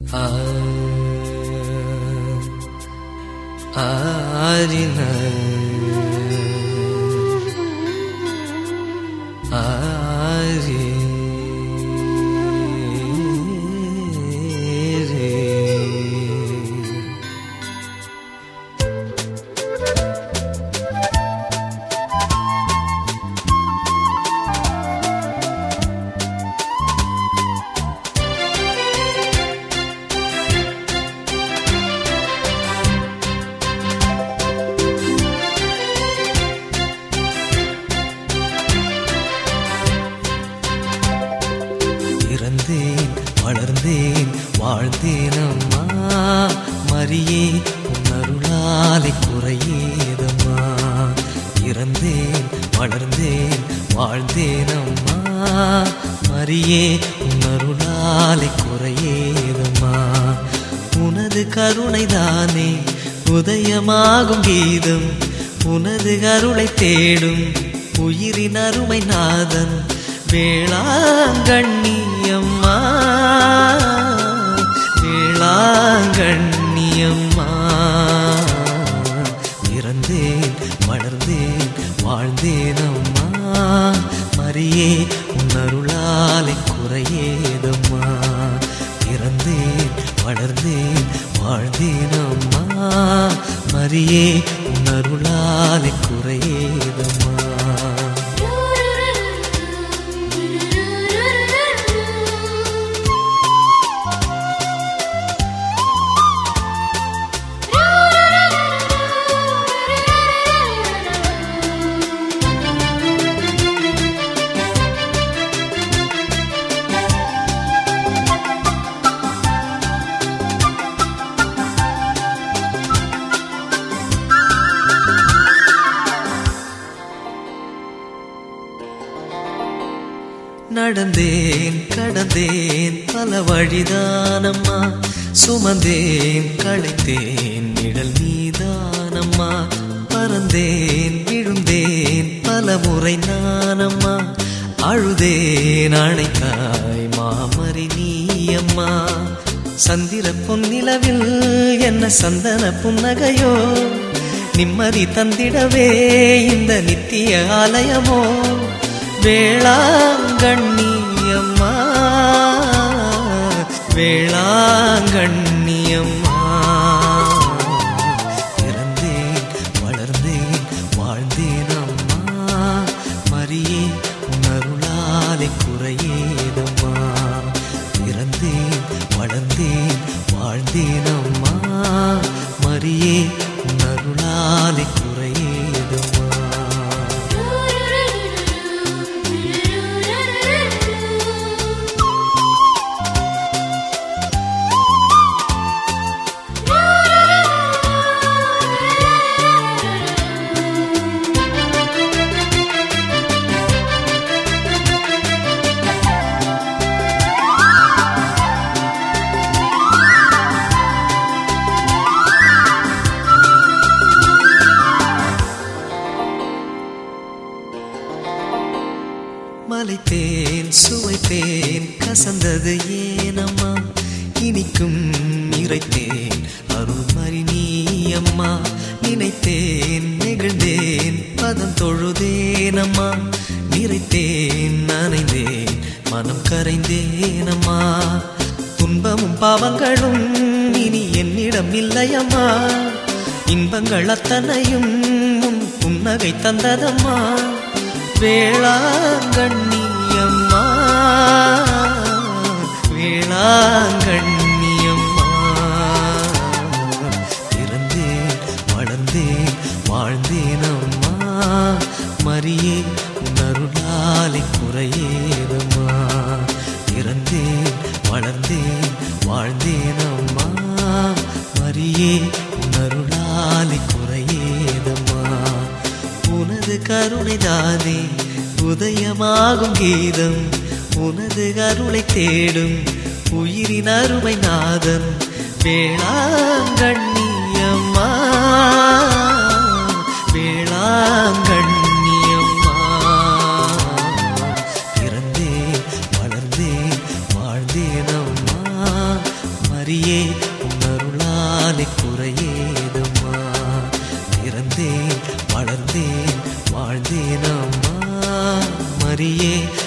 ஆ ஆரின ஆரி ரே பிறந்தேன் வளர்ந்தேன் வாழ்ந்தேன் அம்மா மரியே உன்னருளாலை குறையேதம்மா பிறந்தேன் வளர்ந்தேன் வாழ்ந்தேன் அம்மா மரியே உன்னருளாலை குறையேதம்மா உனது கருணைதானே உதயமாகும் கீதம் உனது அருளை தேடும் உயிரின் அருமை நாதன் வேளாங்கண்ணியம்மா வேளாங்கண்ணியம்மா பிறந்தேன் வளர்ந்தேன் வாழ்ந்தேன் அம்மா மரியே உன்னருளாலை குறையேதம்மா பிறந்தேன் வளர்ந்தேன் வாழ்ந்தேன் அம்மா மரியே உன்னருளாலை குறையேதம்மா நடந்தேன் கடந்தேன் பல வழிதானம்மா சுமந்தேன் களைத்தேன் நிழல் நீதானம்மா பறந்தேன் விழுந்தேன் பல முறை நானம்மா அழுதேன் அணைத்தாய் மாமரி நீயம்மா சந்திர பொன்னிலவில் என்ன சந்தன புன்னகையோ நிம்மதி தந்திடவே இந்த நித்திய ஆலயமோ வேளாங்கண்ணியம்மா வேளாங்கண்ணியம்மா பிறந்தேன் வளர்ந்தேன் வாழ்ந்தேன் அம்மா மரியே உணருளாலை குறையேதம்மா பிறந்தேன் வளர்ந்தேன் வாழ்ந்தேன் அம்மா மரியே உணருளாலை குறையேதம்மா மலைத்தேன் சுவைத்தேன் கசந்தது ஏனம்மா இனிக்கும் இறைத்தேன் அருள்மறி நீயம்மா நினைத்தேன் நெகிழ்ந்தேன் பதம் தொழுதேனம்மா நிறைத்தேன் நனைந்தேன் மனம் கரைந்தேனம்மா துன்பமும் பாவங்களும் இனி என்னிடம் இல்லையம்மா இன்பங்கள் அத்தனையும் உன் புன்னகை தந்ததம்மா வேளாங்கண்ணியம்மா வேளாங்கண்ணியம்மா பிறந்தேன் வளர்ந்தேன் வாழ்ந்தேன் அம்மா மரியே உணருளாலை குறையேதம்மா பிறந்தேன் வளர்ந்தேன் வாழ்ந்தேன் அம்மா மரியே உணருளாலை குறையேதம்மா உனது கருணைதானே உதயமாகும் கீதம் உனது அருளை தேடும் உயிரின் அருமை நாதன் வேளாங்கண்ணியம்மா வேளாங்கண்ணியம்மா பிறந்தேன் வளர்ந்தேன் வாழ்ந்தேன் அம்மா மரி மரியே உன்னருளாலே குறையேதம்மா பிறந்தேன் வளர்ந்தேன் வாழ்ந்தேன் அம்மா மரியே